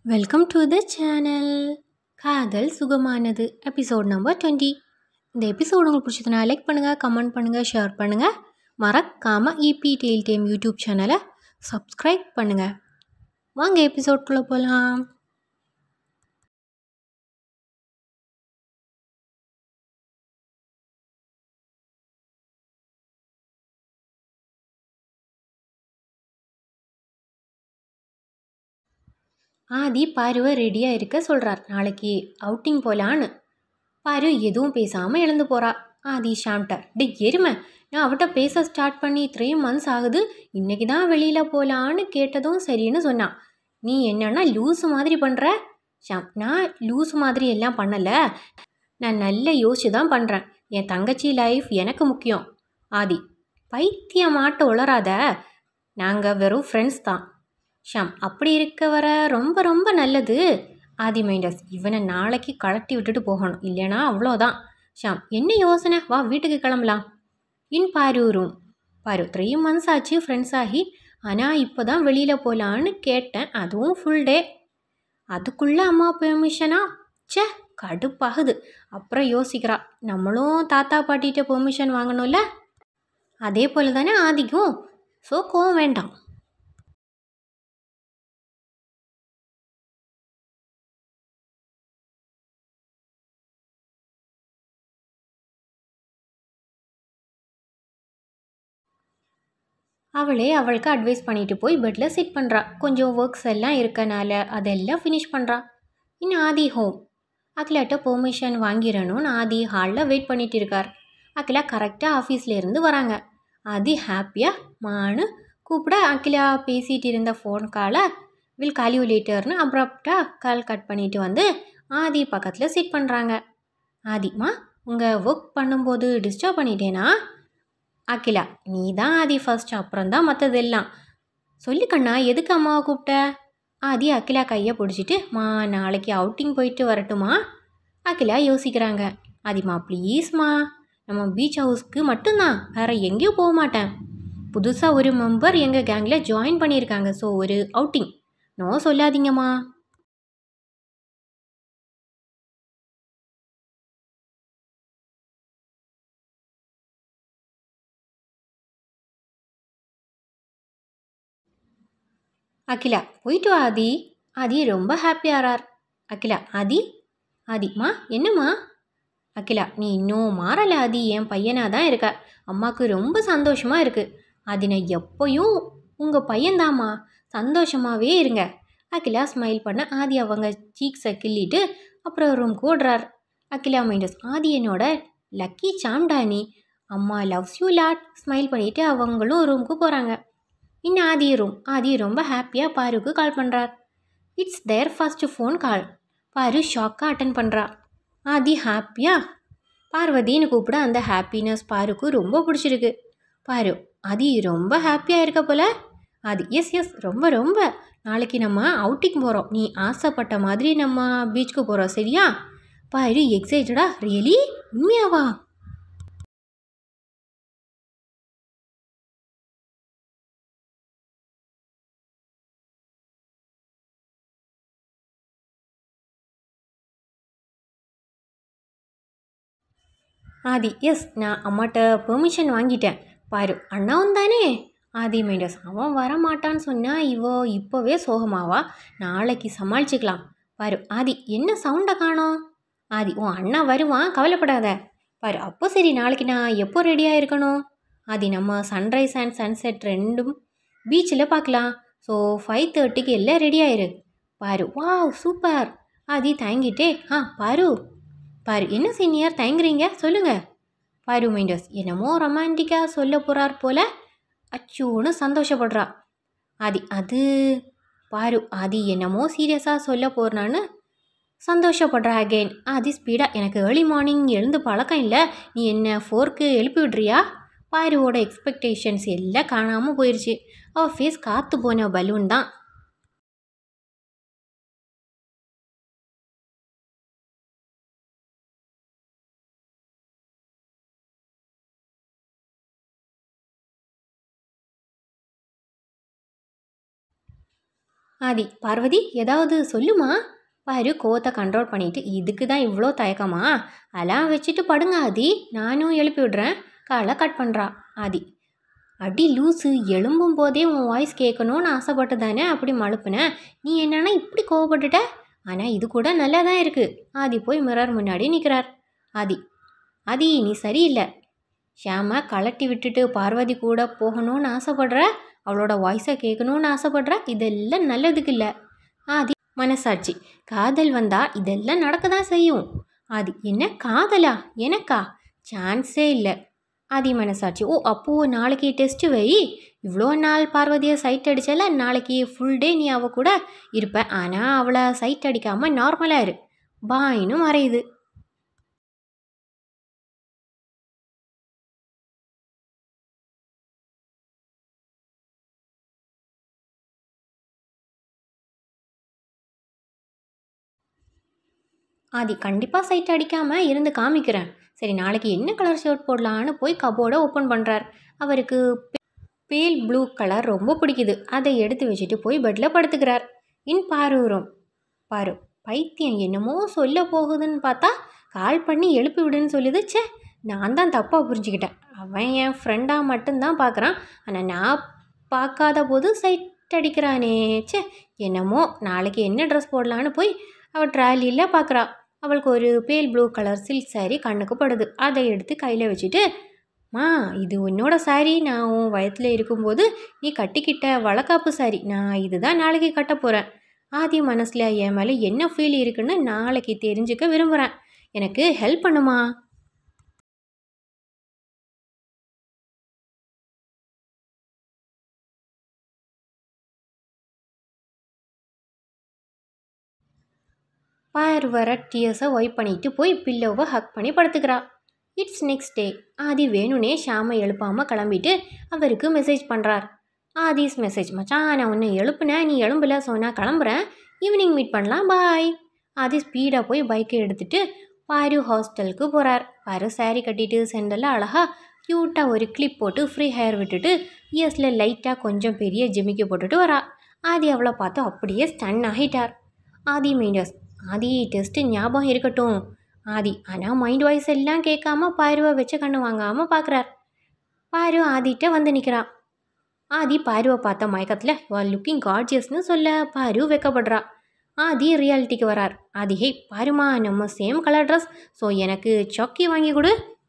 Welcome to the channel காதல் சுகமானது episode number twenty இந்த எபிசோட் உங்களுக்கு பிடிச்சதுனா லைக் பண்ணுங்கள் கமெண்ட் பண்ணுங்கள் ஷேர் பண்ணுங்கள் மறக்காமல் இபி டெயில் டேம் யூடியூப் சேனலை சப்ஸ்கிரைப் பண்ணுங்கள் வாங்க எபிசோட்குள்ளே போகலாம் ஆதி பாருவை ரெடியாக இருக்க சொல்கிறார் நாளைக்கு அவுட்டிங் போகலான்னு பாரு எதுவும் பேசாமல் எழுந்து போகிறா ஆதி ஷாம்ட்ட டே எருமை நான் அவட்ட பேச ஸ்டார்ட் பண்ணி த்ரீ மந்த்ஸ் ஆகுது இன்னைக்கு தான் வெளியில் போகலான்னு கேட்டதும் சரின்னு சொன்னான் நீ என்னன்னா லூஸு மாதிரி பண்ணுற ஷாம் நான் லூஸு மாதிரி எல்லாம் பண்ணலை நான் நல்ல யோசிச்சு தான் பண்ணுறேன் என் தங்கச்சி லைஃப் எனக்கு முக்கியம் ஆதி பைத்தியமாட்ட உளராத நாங்கள் வெறும் ஃப்ரெண்ட்ஸ் தான் ஷாம் அப்படி இருக்க வர ரொம்ப ரொம்ப நல்லது ஆதி மைண்டஸ் இவனை நாளைக்கு கழட்டி விட்டுட்டு போகணும் இல்லைனா அவ்வளோதான் ஷாம் என்ன யோசனை வா வீட்டுக்கு கிளம்பலாம் இன் பாரு ரூம் பாரு த்ரீ மந்த்ஸ் ஆச்சு ஃப்ரெண்ட்ஸ் ஆகி ஆனால் இப்போ தான் வெளியில் போகலான்னு கேட்டேன் அதுவும் ஃபுல் டே அதுக்குள்ளே அம்மா பெர்மிஷனா ச்சே கடுப்பாகுது அப்புறம் யோசிக்கிறா நம்மளும் தாத்தா பாட்டிகிட்ட பெர்மிஷன் வாங்கணும்ல அதே போல் தானே ஆதிக்கும் ஸோ கோவம் வேண்டாம் அவளே அவளுக்கு அட்வைஸ் பண்ணிட்டு போய் பெட்டில் சிட் பண்ணுறா கொஞ்சம் ஒர்க்ஸ் எல்லாம் இருக்கனால அதெல்லாம் ஃபினிஷ் பண்ணுறா இன்னும் ஆதி ஹோம் அகிலாட்ட பெர்மிஷன் வாங்கிடணும்னு ஆதி ஹாலில் வெயிட் பண்ணிட்டு இருக்கார் அகிலா கரெக்டாக ஆஃபீஸ்லேருந்து வராங்க ஆதி ஹாப்பியாக மானு கூப்பிட அகிலா பேசிகிட்டு இருந்த ஃபோன் காலை வில் கால் யூ லேட்டர்னு அப்ரப்டாக கால் கட் பண்ணிட்டு வந்து ஆதி பக்கத்தில் சிட் பண்ணுறாங்க ஆதிமா உங்கள் ஒர்க் பண்ணும்போது டிஸ்டர்ப் பண்ணிட்டேனா அகிலா நீ தான் ஆதி ஃபர்ஸ்ட் அப்புறம் தான் மற்றதெல்லாம் சொல்லு கண்ணா எதுக்கு அம்மாவை கூப்பிட்ட ஆதி அகிலா கையை பிடிச்சிட்டு மா நாளைக்கு அவுட்டிங் போயிட்டு வரட்டுமா அகிலா யோசிக்கிறாங்க ஆதிமா ப்ளீஸ்மா நம்ம பீச் ஹவுஸ்க்கு மட்டும்தான் வேற எங்கேயும் போக மாட்டேன் புதுசாக ஒரு மெம்பர் எங்கள் கேங்கில் ஜாயின் பண்ணியிருக்காங்க ஸோ ஒரு அவுட்டிங் நோ சொல்லாதீங்கம்மா அகிலா போயிட்டு வா ஆதி ஆதி ரொம்ப ஹாப்பியாகிறார் அகிலா ஆதி ஆதிம்மா என்னம்மா அகிலா நீ இன்னும் மாறலை ஆதி என் பையனாக தான் இருக்க அம்மாவுக்கு ரொம்ப சந்தோஷமாக இருக்குது அது நான் எப்போயும் உங்கள் பையன்தாம்மா சந்தோஷமாகவே இருங்க அகிலா ஸ்மைல் பண்ண ஆதி அவங்க சீக்ஸை கிள்ளிட்டு அப்புறம் ரூம் கூடுறார் அகிலா மைண்டஸ் ஆதி என்னோட லக்கி சாம்டா நீ அம்மா லவ்ஸ் யூ லாட் ஸ்மைல் பண்ணிவிட்டு அவங்களும் ரூமுக்கு போகிறாங்க இன்னும் ஆதி ரூம் ஆதி ரொம்ப ஹாப்பியாக பாருக்கு கால் பண்ணுறார் it's their first phone call Paaru ஷாக்காக அட்டன் பண்ணுறா ஆதி ஹாப்பியாக பார்வதின்னு கூப்பிட அந்த ஹாப்பினஸ் பாருக்கு ரொம்ப பிடிச்சிருக்கு பாரு ஆதி ரொம்ப ஹாப்பியாக இருக்க போல ஆதி எஸ் எஸ் ரொம்ப ரொம்ப நாளைக்கு நம்ம அவுட்டிங் போகிறோம் நீ ஆசைப்பட்ட மாதிரி நம்ம பீச்சுக்கு போகிறோம் சரியா பாரு எக்ஸைட்டடா ரியலி உண்மையாவா ஆதி எஸ் நான் அம்மாட்ட பெர்மிஷன் வாங்கிட்டேன் பாரு அண்ணாவும் தானே ஆதி மைண்டஸ் அவன் வரமாட்டான்னு சொன்னால் இவோ இப்போவே சோகமாவா நாளைக்கு சமாளிச்சுக்கலாம் பாரு ஆதி என்ன சவுண்டை காணோம் ஆதி உன் அண்ணா வருவான் கவலைப்படாத பாரு அப்போ சரி நாளைக்கு நான் எப்போ ரெடியாக இருக்கணும் ஆதி நம்ம சன்ரைஸ் அண்ட் சன்செட் ரெண்டும் பீச்சில் பார்க்கலாம் ஸோ ஃபைவ் தேர்ட்டிக்கு எல்லாம் ரெடி ஆயிரு பாரு வாவ் சூப்பர் ஆதி தயங்கிட்டே ஆ பாரு பாரு என்ன சீனியர் தயங்குறீங்க சொல்லுங்க பாரு மைண்டஸ் என்னமோ ரொமான்டிக்காக சொல்ல போகிறார் போல அச்சூன்னு சந்தோஷப்படுறா ஆதி அது பாரு ஆதி என்னமோ சீரியஸாக சொல்ல போகிறான்னு சந்தோஷப்படுறா அகெயின் ஆதி ஸ்பீடாக எனக்கு ஏர்லி மார்னிங் எழுந்து பழக்கம் இல்லை நீ என்ன ஃபோர்க்கு எழுப்பி விட்றியா பாருவோட எக்ஸ்பெக்டேஷன்ஸ் எல்லாம் காணாமல் போயிடுச்சு அவள் ஃபேஸ் காற்று போன பலூன் தான் ஆதி பார்வதி ஏதாவது சொல்லுமா பாரு கோவத்தை கண்ட்ரோல் பண்ணிட்டு இதுக்கு தான் இவ்வளோ தயக்கமா அலாம் வச்சுட்டு படுங்க ஆதி நானும் எழுப்பி விடுறேன் காலை கட் பண்ணுறா ஆதி அடி லூசு எழும்பும் போதே உன் வாய்ஸ் கேட்கணும்னு ஆசைப்பட்டு தானே அப்படி மழுப்புனேன் நீ என்னன்னா இப்படி கோவப்பட்டுட்ட ஆனால் இது கூட நல்லா தான் இருக்குது ஆதி போய் மிரர் முன்னாடி நிற்கிறார் ஆதி ஆதி நீ சரியில்லை ஷியாம கலட்டி விட்டுட்டு பார்வதி கூட போகணும்னு ஆசைப்படுற அவளோட வாய்ஸை கேட்கணும்னு ஆசைப்படுற இதெல்லாம் நல்லதுக்கு இல்லை ஆதி மனசாட்சி காதல் வந்தா இதெல்லாம் நடக்க தான் செய்யும் ஆதி என்ன காதலா எனக்கா சான்ஸே இல்லை ஆதி மனசாட்சி ஓ அப்போது நாளைக்கு டெஸ்ட்டு வை இவ்வளோ நாள் பார்வதியை சைட் அடிச்சல நாளைக்கு ஃபுல் டே நீ அவ கூட இருப்ப ஆனால் அவளை சைட் அடிக்காமல் நார்மலாக இரு பாயின்னு மறையுது ஆதி கண்டிப்பாக சைட் அடிக்காமல் இருந்து காமிக்கிறேன் சரி நாளைக்கு என்ன கலர் ஷர்ட் போடலான்னு போய் கபோர்டை ஓப்பன் பண்ணுறார் அவருக்கு பேல் ப்ளூ கலர் ரொம்ப பிடிக்குது அதை எடுத்து வச்சுட்டு போய் பெட்டில் படுத்துக்கிறார் இன் பாரு room. பாரு பைத்தியம் என்னமோ சொல்ல போகுதுன்னு பார்த்தா கால் பண்ணி எழுப்பி விடுன்னு சொல்லுது ச்சே நான் தான் தப்பாக புரிஞ்சுக்கிட்டேன் அவன் என் ஃப்ரெண்டாக மட்டும்தான் பார்க்குறான் ஆனால் நான் பார்க்காத போது சைட் அடிக்கிறானே ச்சே என்னமோ நாளைக்கு என்ன ட்ரெஸ் போடலான்னு போய் அவள் ட்ராலியில் பார்க்குறா அவளுக்கு ஒரு பேல் ப்ளூ கலர் சில்க் saree கண்ணுக்கு படுது அதை எடுத்து கையில் வச்சுட்டு மா இது உன்னோட saree நான் உன் வயத்தில் இருக்கும்போது நீ கட்டிக்கிட்ட வளக்காப்பு saree நான் இதுதான் நாளைக்கு கட்ட போகிறேன் ஆதி மனசில் என் மேலே என்ன ஃபீல் இருக்குன்னு நாளைக்கு தெரிஞ்சுக்க விரும்புகிறேன் எனக்கு ஹெல்ப் பண்ணுமா பார் வர டியர்ஸை ஒய்ப் பண்ணிட்டு போய் பில்லோவை ஹக் பண்ணி படுத்துக்கிறா இட்ஸ் நெக்ஸ்ட் டே ஆதி வேணுனே ஷாமை எழுப்பாமல் கிளம்பிட்டு அவருக்கு மெசேஜ் பண்ணுறார் ஆதிஸ் மெசேஜ் மச்சான் நான் உன்னை எழுப்புனேன் நீ எழும்பல சொன்னால் கிளம்புறேன் ஈவினிங் மீட் பண்ணலாம் பாய் ஆதி ஸ்பீடாக போய் பைக்கை எடுத்துட்டு பாரு ஹாஸ்டலுக்கு போகிறார் பாரு saree கட்டிட்டு செண்டலில் அழகா க்யூட்டாக ஒரு கிளிப் போட்டு ஃப்ரீ ஹேர் விட்டுட்டு இயர்ஸில் லைட்டாக கொஞ்சம் பெரிய ஜிமிக்கி போட்டுட்டு வரா ஆதி அவளை பார்த்து அப்படியே ஸ்டன் ஆகிட்டார் ஆதி மைண்டஸ் ஆதி டெஸ்ட்டு ஞாபகம் இருக்கட்டும் ஆதி ஆனால் மைண்ட் வாய்ஸ் எல்லாம் கேட்காம பாருவை வச்ச கண்ணு வாங்காமல் பார்க்குறார் பாரு ஆதிட்ட வந்து நிற்கிறா ஆதி பாருவை பார்த்த மயக்கத்தில் வால் லுக்கிங் கார்ஜியஸ்னு சொல்ல பாரு வெக்கப்படுறா ஆதி ரியாலிட்டிக்கு வரார் ஆதி ஹே பாருமா நம்ம சேம் கலர் ட்ரெஸ் ஸோ எனக்கு சாக்கி வாங்கி கொடு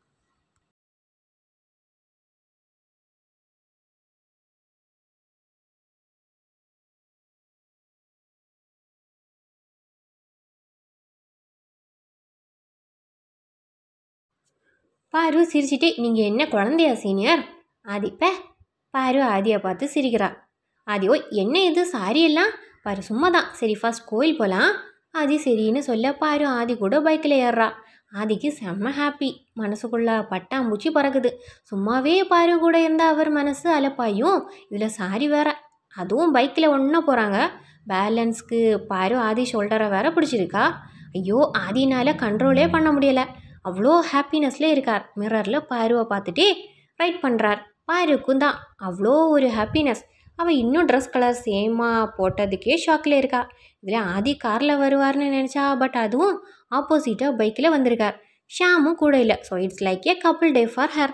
பாரு சிரிச்சிட்டே நீங்கள் என்ன குழந்தையா சீனியர் ஆதி பே பாரு ஆதியை பார்த்து சிரிக்கிறா ஆதி ஓய் என்ன இது சாரி எல்லாம் பாரு சும்மா தான் சரி ஃபர்ஸ்ட் கோயில் போகலாம் ஆதி சரின்னு சொல்ல பாரு ஆதி கூட பைக்கில் ஏறுறா ஆதிக்கு செம்ம ஹாப்பி மனசுக்குள்ள பட்டாம்பூச்சி பறக்குது சும்மாவே பாரு கூட இருந்த அவர் மனசு அலப்பாயும் இதில் சாரி வேற அதுவும் பைக்கில் ஒன்றா போகிறாங்க பேலன்ஸ்க்கு பாரு ஆதி ஷோல்டரை வேற பிடிச்சிருக்கா ஐயோ ஆதினால கண்ட்ரோலே பண்ண முடியலை அவ்வளோ ஹாப்பினஸ்ல இருக்கார் மிரரில் பாருவை பார்த்துட்டே ரைட் பண்ணுறார் பாருக்கும் தான் அவ்வளோ ஒரு ஹாப்பினஸ் அவள் இன்னும் ட்ரெஸ் கலர் சேமாக போட்டதுக்கே ஷாக்கில் இருக்கா இதில் ஆதி காரில் வருவார்னு நினச்சா பட் அதுவும் ஆப்போசிட்டாக பைக்கில் வந்திருக்கார் ஷாமும் கூட இல்லை so it's like a couple day for her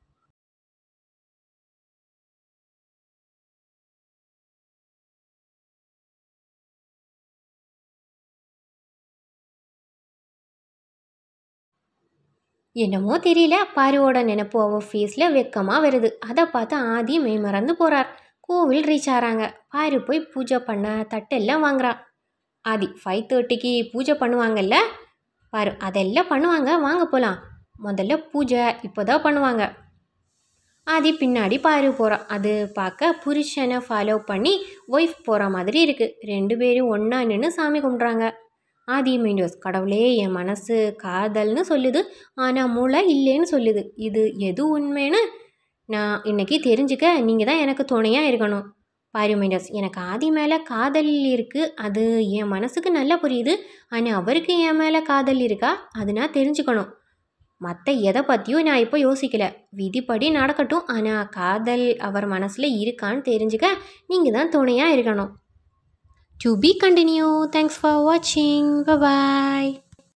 என்னமோ தெரியல பாருவோட நினப்பு அவள் ஃபேஸில் வெக்கமாக வருது அதை பார்த்து ஆதி மெய் மறந்து போகிறார் கோவில் ரீச் ஆகிறாங்க பாரு போய் பூஜை பண்ண தட்டெல்லாம் வாங்குறா ஆதி ஃபைவ் தேர்ட்டிக்கு பூஜை பண்ணுவாங்கல்ல பாரு அதெல்லாம் பண்ணுவாங்க வாங்க போகலாம் முதல்ல பூஜை இப்போ தான் பண்ணுவாங்க ஆதி பின்னாடி பாரு போகிறா அது பார்க்க புருஷனை ஃபாலோ பண்ணி ஒய்ஃப் போகிற மாதிரி இருக்குது ரெண்டு பேரும் ஒன்றா நின்று சாமி கும்பிட்றாங்க ஆதி மைண்டோஸ் கடவுளே என் மனசு காதல்னு சொல்லுது ஆனால் மூளை இல்லைன்னு சொல்லுது இது எது உண்மைன்னு நான் இன்னைக்கு தெரிஞ்சுக்க நீங்கள் தான் எனக்கு துணையாக இருக்கணும் பாரு மைண்டோஸ் எனக்கு ஆதி மேலே காதல் இருக்குது அது என் மனசுக்கு நல்லா புரியுது ஆனால் அவருக்கு என் மேலே காதல் இருக்கா அது நான் தெரிஞ்சுக்கணும் மற்ற எதை பற்றியும் நான் இப்போ யோசிக்கல விதிப்படி நடக்கட்டும் ஆனால் காதல் அவர் மனசில் இருக்கான்னு தெரிஞ்சுக்க நீங்கள் தான் துணையாக இருக்கணும் to be continue thanks for வாட்சிங் bye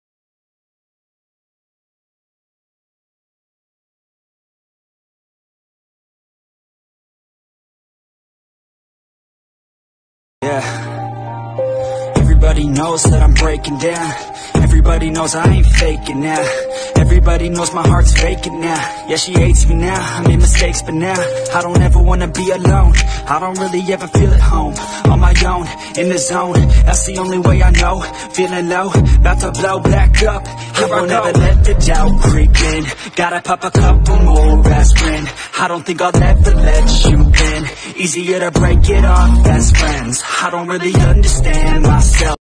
Yeah. Everybody knows that I'm breaking down. Everybody knows I ain't faking now. Everybody knows my heart's vacant now. Yeah, she hates me now. I made mistakes, but now I don't ever wanna be alone. I don't really ever feel at home. On my own, in the zone. That's the only way I know. Feeling low, about to blow back up. I won't ever let the doubt creep in. Gotta pop a couple more aspirin. I don't think I'll ever let you in. Easier to break it off best friends. I don't really understand myself.